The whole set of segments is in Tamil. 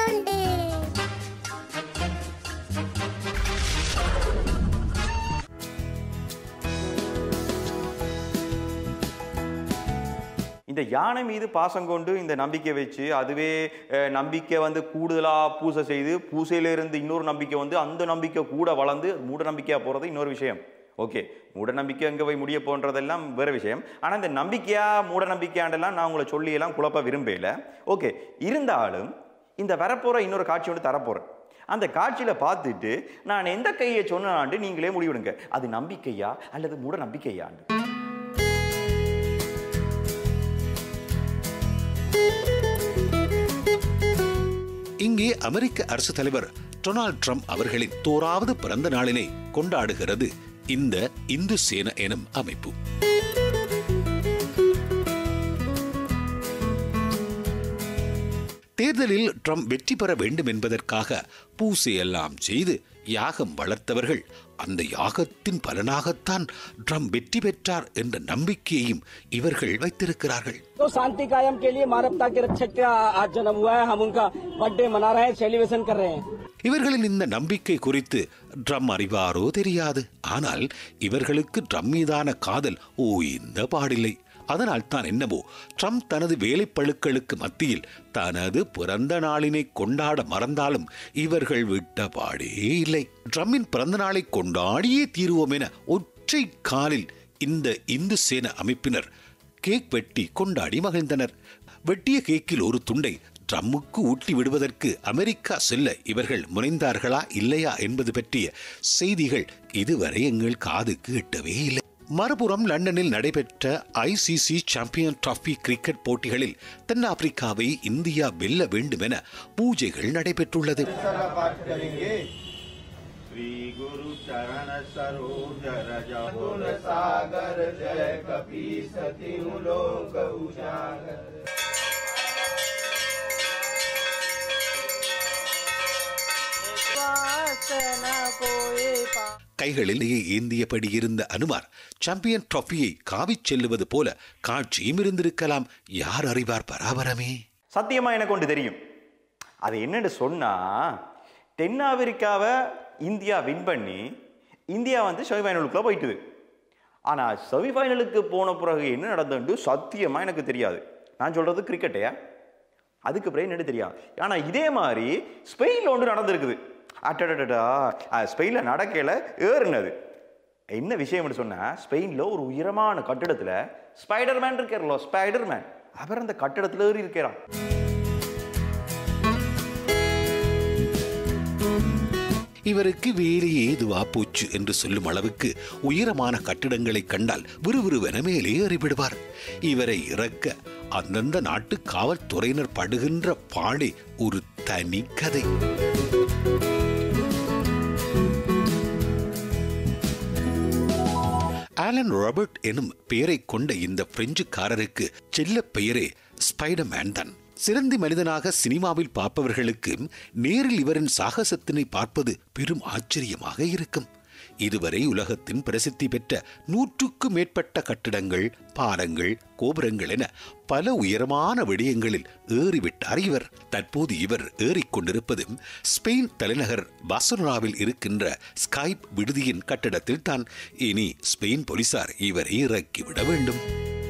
நொண்டு இந்த யானை மீது பாசம் கொண்டு இந்த நம்பிக்கை வச்சு அதுவே அஹ், நம்பிக்கை வந்து கூடுதலாக பூசை செய்து பூசையிலிருந்து இன்னொரு நம்பிக்கை வந்து அந்த நம்பிக்கை கூட வளர்ந்து மூட நம்பிக்கையாக போகிறது இன்னொரு விஷயம் ஓகே மூட நம்பிக்கை எங்கே போய் முடிய போன்றதெல்லாம் வேறு விஷயம் ஆனால் இந்த நம்பிக்கையா மூட நம்பிக்கையாண்டெல்லாம் நான் உங்களை சொல்லியெல்லாம் குழப்ப விரும்பல ஓகே இருந்தாலும் இந்த வரப்போகிற இன்னொரு காட்சி ஒன்று தரப்போகிறேன் அந்த காட்சியில் பார்த்துட்டு நான் எந்த கையை சொன்னாண்டு நீங்களே முடிவிடுங்க அது நம்பிக்கையா அல்லது மூட நம்பிக்கையாண்டு இங்கே அமெரிக்க அரசு தலைவர் டொனால்ட் ட்ரம்ப் அவர்களின் தோறாவது பிறந்த நாளினை கொண்டாடுகிறது இந்த இந்து சேன எனும் அமைப்பு தேர்தலில் ட்ரம்ப் வெற்றி பெற வேண்டும் என்பதற்காக பூசையெல்லாம் செய்து யாகம் வளர்த்தவர்கள் அந்த யாகத்தின் பலனாகத்தான் ட்ரம்ப் வெற்றி பெற்றார் என்ற நம்பிக்கையையும் இவர்கள் வைத்திருக்கிறார்கள் तो शांति कायम के लिए मानवता के रक्षक का आज जन्म हुआ है हम उनका बर्थडे मना रहे हैं सेलिब्रेशन कर रहे हैं இவர்களின் இந்த நம்பிக்கை குறித்து ட்ரம் அறிவாரோ தெரியாது ஆனால் இவர்களுக்கு ட்ரம் மீதான காதல் ஓய்ந்த பாடில்லை அதனால் தான் என்னவோ ட்ரம்ப் தனது வேலைப்பழுக்களுக்கு மத்தியில் தனது பிறந்த நாளினை கொண்டாட மறந்தாலும் இவர்கள் விட்ட பாடே இல்லை ட்ரம்மின் பிறந்த நாளை கொண்டாடியே தீருவோம் என ஒற்றை காலில் இந்த இந்து சேன அமைப்பினர் கேக் வெட்டி கொண்டாடி மகிழ்ந்தனர் வெட்டிய கேக்கில் ஒரு துண்டை ட்ரம்முக்கு ஊட்டி விடுவதற்கு அமெரிக்கா செல்ல இவர்கள் முனைந்தார்களா இல்லையா என்பது பற்றிய செய்திகள் இதுவரை எங்கள் காதுக்கு எட்டவே இல்லை மறுபுறம் லண்டனில் நடைபெற்ற ஐசிசி சாம்பியன் டிராபி கிரிக்கெட் போட்டிகளில் தென்னாப்பிரிக்காவை இந்தியா வெல்ல வேண்டும் என பூஜைகள் நடைபெற்றுள்ளது श्री गुरु चरण सरोज रज गुण सागर जय कपी सती लोक उजागर கைகளிலேயே ஏந்தியபடி இருந்த அனுமார் சாம்பியன் டிராபியை காவிச் செல்லுவது போல காட்சியும் இருந்திருக்கலாம் யார் அறிவார் பராபரமே சத்தியமா எனக்கு ஒன்று தெரியும் அது என்னன்னு சொன்னா தென்னாப்பிரிக்காவை இந்தியா வின் பண்ணி இந்தியா வந்து செமி ஃபைனலுக்குள்ள போயிட்டுது ஆனா செமி ஃபைனலுக்கு போன பிறகு என்ன நடந்ததுன்னு சத்தியமா எனக்கு தெரியாது நான் சொல்றது கிரிக்கெட்டையா அதுக்கு பிறகு என்னன்னு தெரியாது ஆனா இதே மாதிரி ஸ்பெயின்ல ஒன்று நடந்திருக்குது அட்டடடா ஸ்பெயினில் நடக்கல ஏறுனது என்ன விஷயம்னு சொன்னா ஸ்பெயின்ல ஒரு உயரமான கட்டிடத்துல ஸ்பைடர்மேன் இருக்கார்ல ஸ்பைடர்மேன் அவர் அந்த கட்டிடத்துல ஏறி இருக்கிறான் இவருக்கு வேலையே இதுவா போச்சு என்று சொல்லும் அளவுக்கு உயரமான கட்டிடங்களை கண்டால் விறுவிறுவென மேலே ஏறிவிடுவார் இவரை இறக்க அந்தந்த நாட்டு காவல்துறையினர் படுகின்ற பாடே ஒரு தனி கதை ஆலன் ராபர்ட் எனும் பெயரை கொண்ட இந்த பிரெஞ்சுக்காரருக்கு செல்ல பெயரே ஸ்பைடர்மேன் தான் சிறந்தி மனிதனாக சினிமாவில் பார்ப்பவர்களுக்கு நேரில் இவரின் சாகசத்தினை பார்ப்பது பெரும் ஆச்சரியமாக இருக்கும் இதுவரை உலகத்தின் பிரசித்தி பெற்ற நூற்றுக்கும் மேற்பட்ட கட்டிடங்கள் பாலங்கள் கோபுரங்கள் என பல உயரமான விடயங்களில் ஏறிவிட்டார் இவர் தற்போது இவர் ஏறிக்கொண்டிருப்பது ஸ்பெயின் தலைநகர் பாசனோராவில் இருக்கின்ற ஸ்கைப் விடுதியின் கட்டடத்தில் தான் இனி ஸ்பெயின் போலீசார் இவரை இறக்கிவிட வேண்டும்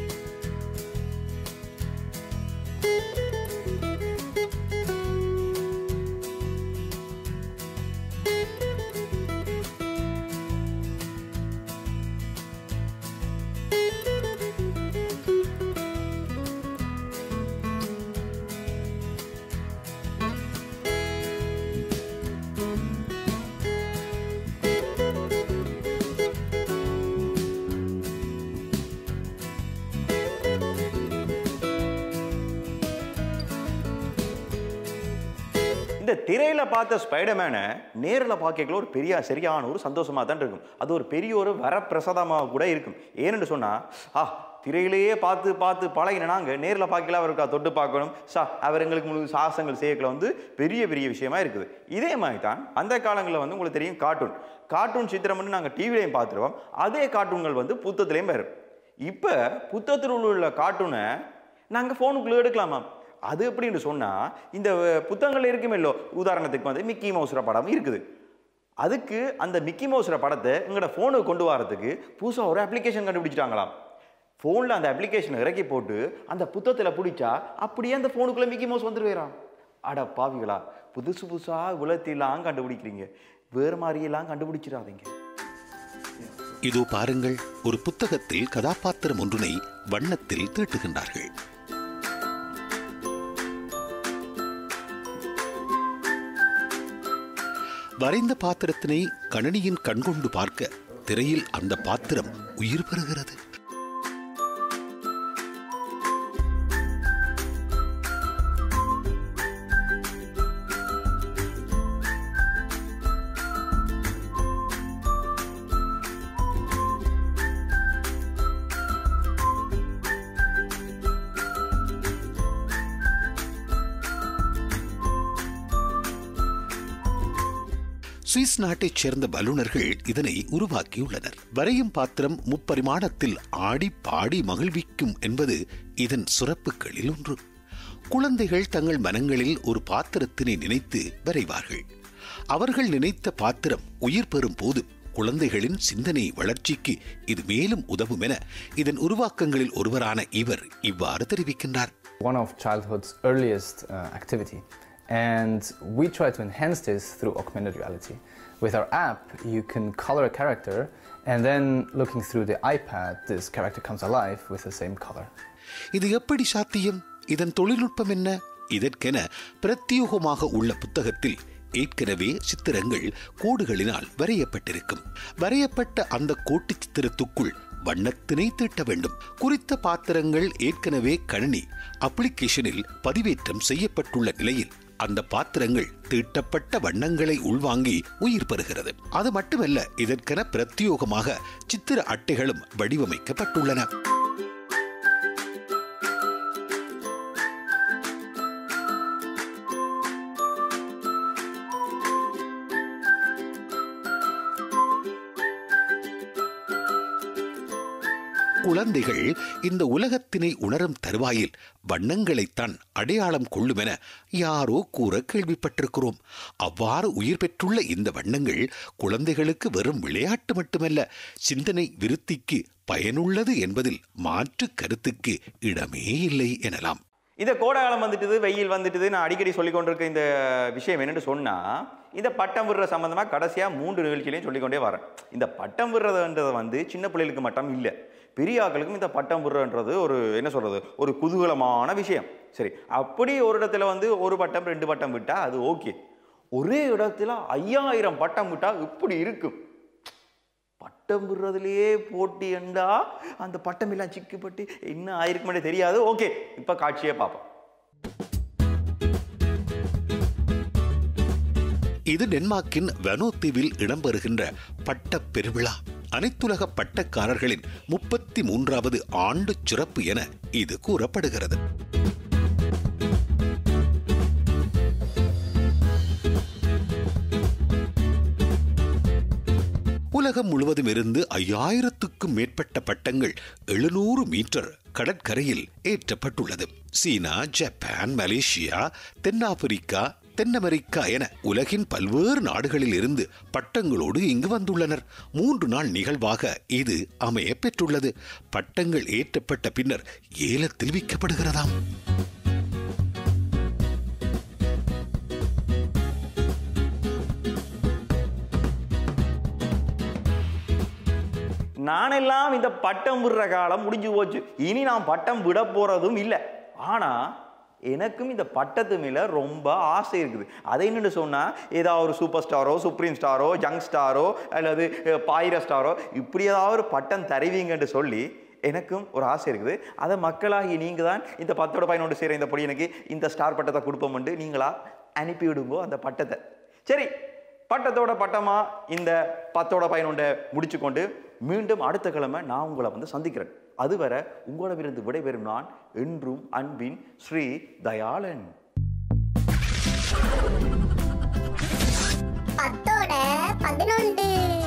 இந்த திரையில பார்த்த ஸ்பைடர்மேனை நேரில் பார்க்கல ஒரு பெரிய சரியான ஒரு சந்தோஷமா தான் இருக்கும் அது ஒரு பெரிய ஒரு வரப்பிரசாதமாக கூட இருக்கும் ஏன்னு சொன்னா ஆ திரையிலேயே பார்த்து பார்த்து பழகின நாங்கள் நேரில் பார்க்கல அவருக்கு தொட்டு பார்க்கணும் சா அவர் எங்களுக்கு முழு சாகசங்கள் செய்யக்கல வந்து பெரிய பெரிய விஷயமா இருக்குது இதே மாதிரி தான் அந்த காலங்களில் வந்து உங்களுக்கு தெரியும் கார்ட்டூன் கார்ட்டூன் சித்திரம் வந்து நாங்கள் டிவிலையும் பார்த்துருவோம் அதே கார்ட்டூன்கள் வந்து புத்தகத்திலையும் வரும் இப்போ புத்தகத்தில் உள்ள கார்ட்டூனை நாங்கள் ஃபோனுக்குள்ளே எடுக்கலாமா அது எப்படின்னு சொன்னால் இந்த புத்தகங்கள் இருக்குமே இல்லோ உதாரணத்துக்கு வந்து மிக்கி மவுசுர படம் இருக்குது அதுக்கு அந்த மிக்கி மவுசுர படத்தை எங்களோட ஃபோனுக்கு கொண்டு வரதுக்கு புதுசாக ஒரு அப்ளிகேஷன் கண்டுபிடிச்சிட்டாங்களாம் ஃபோனில் அந்த அப்ளிகேஷனை இறக்கி போட்டு அந்த புத்தகத்தில் பிடிச்சா அப்படியே அந்த ஃபோனுக்குள்ளே மிக்கி மவுஸ் வந்துருவேறான் அட பாவிகளா புதுசு புதுசாக உலகத்திலாம் கண்டுபிடிக்கிறீங்க வேறு மாதிரியெல்லாம் கண்டுபிடிச்சிடாதீங்க இதோ பாருங்கள் ஒரு புத்தகத்தில் கதாபாத்திரம் ஒன்றினை வண்ணத்தில் தீட்டுகின்றார்கள் வரைந்த பாத்திரத்தினை கணனியின் கண்கொண்டு பார்க்க திரையில் அந்த பாத்திரம் உயிர் பெறுகிறது சுவிஸ் நாட்டைச் சேர்ந்த வல்லுநர்கள் இதனை உருவாக்கியுள்ளனர் வரையும் பாத்திரம் முப்பரிமாணத்தில் ஆடி பாடி மகிழ்விக்கும் என்பது இதன் சிறப்புகளில் ஒன்று குழந்தைகள் தங்கள் மனங்களில் ஒரு பாத்திரத்தினை நினைத்து வரைவார்கள் அவர்கள் நினைத்த பாத்திரம் உயிர் பெறும் போது குழந்தைகளின் சிந்தனை வளர்ச்சிக்கு இது மேலும் உதவும் என இதன் உருவாக்கங்களில் ஒருவரான இவர் இவ்வாறு தெரிவிக்கின்றார் one of childhood's earliest uh, activity. And we try to enhance this through augmented reality. With our app, you can color a character, and then looking through the iPad, this character comes alive with the same color. இது எப்படி சாத்தியம் இதன் தொழில்நுட்பம் என்ன இதற்கென பிரத்யோகமாக உள்ள புத்தகத்தில் ஏற்கனவே சித்திரங்கள் கோடுகளினால் வரையப்பட்டிருக்கும் வரையப்பட்ட அந்த கோட்டு சித்திரத்துக்குள் வண்ணத்தினை தீட்ட வேண்டும் குறித்த பாத்திரங்கள் ஏற்கனவே கணினி அப்ளிகேஷனில் பதிவேற்றம் செய்யப்பட்டுள்ள நிலையில் அந்த பாத்திரங்கள் தீட்டப்பட்ட வண்ணங்களை உள்வாங்கி உயிர் பெறுகிறது அது மட்டுமல்ல இதற்கென பிரத்யோகமாக சித்திர அட்டைகளும் வடிவமைக்கப்பட்டுள்ளன குழந்தைகள் இந்த உலகத்தினை உணரும் தருவாயில் வண்ணங்களைத்தான் அடையாளம் கொள்ளுமென யாரோ கூற கேள்விப்பட்டிருக்கிறோம் அவ்வாறு உயிர் பெற்றுள்ள இந்த வண்ணங்கள் குழந்தைகளுக்கு வெறும் விளையாட்டு மட்டுமல்ல சிந்தனை விருத்திக்கு பயனுள்ளது என்பதில் மாற்று கருத்துக்கு இடமே இல்லை எனலாம் இந்த கோடைகாலம் வந்துட்டுது வெயில் வந்துட்டுது நான் அடிக்கடி சொல்லிக் கொண்டிருக்க இந்த விஷயம் என்னன்னு சொன்னா இந்த பட்டம் விடுற சம்பந்தமா கடைசியா மூன்று நிகழ்ச்சியிலையும் சொல்லிக்கொண்டே வரேன் இந்த பட்டம் விடுறதுன்றது வந்து சின்ன பிள்ளைகளுக்கு மட்டும் இல்லை பெரிய ஆட்களுக்கும் இந்த பட்டம் விடுறன்றது ஒரு என்ன சொல்றது ஒரு குதூகலமான விஷயம் சரி அப்படி ஒரு இடத்துல வந்து ஒரு பட்டம் ரெண்டு பட்டம் விட்டா அது ஓகே ஒரே இடத்துல ஐயாயிரம் பட்டம் விட்டா இப்படி இருக்கும் பட்டம் விடுறதுலயே போட்டி என்றா அந்த பட்டம் எல்லாம் சிக்குப்பட்டு என்ன ஆயிருக்குமே தெரியாது ஓகே இப்ப காட்சியே பார்ப்போம் இது டென்மார்க்கின் வனோத்தீவில் இடம்பெறுகின்ற பட்டப் பெருவிழா அனைத்துலக பட்டக்காரர்களின் முப்பத்தி மூன்றாவது ஆண்டு சிறப்பு என இது கூறப்படுகிறது உலகம் முழுவதும் இருந்து ஐயாயிரத்துக்கும் மேற்பட்ட பட்டங்கள் எழுநூறு மீட்டர் கடற்கரையில் ஏற்றப்பட்டுள்ளது சீனா ஜப்பான் மலேசியா தென்னாப்பிரிக்கா தென் அமெரிக்கா என உலகின் பல்வேறு நாடுகளில் இருந்து பட்டங்களோடு இங்கு வந்துள்ளனர் மூன்று நாள் நிகழ்வாக இது அமைய பெற்றுள்ளது பட்டங்கள் ஏற்றப்பட்ட பின்னர் ஏலத்தில் விற்கப்படுகிறதாம் நானெல்லாம் இந்த பட்டம் விடுற காலம் முடிஞ்சு போச்சு இனி நான் பட்டம் விட போறதும் இல்லை ஆனா எனக்கும் இந்த பட்டத்து மேல ரொம்ப ஆசை இருக்குது அதை என்னன்னு சொன்னா ஏதாவது ஒரு சூப்பர் ஸ்டாரோ சுப்ரீம் ஸ்டாரோ ஜங் ஸ்டாரோ அல்லது அஹ், பாயிர ஸ்டாரோ இப்படி ஏதாவது ஒரு பட்டம் தருவீங்கன்னு சொல்லி எனக்கும் ஒரு ஆசை இருக்குது அதை மக்களாகி நீங்க தான் இந்த பத்தோட பயனோடு சேர இந்த பொடி எனக்கு இந்த ஸ்டார் பட்டத்தை கொடுப்போம்ட்டு நீங்களா அனுப்பி விடுங்கோ அந்த பட்டத்தை சரி பட்டத்தோட பட்டமா இந்த பத்தோட பயனுண்ட முடிச்சுக்கொண்டு மீண்டும் அடுத்த கிழமை நான் உங்களை வந்து சந்திக்கிறேன் அதுவரை உங்களிடமிருந்து விடைபெறும் நான் என்றும் அன்பின் ஸ்ரீ தயாளன் பத்தோட பதினொன்று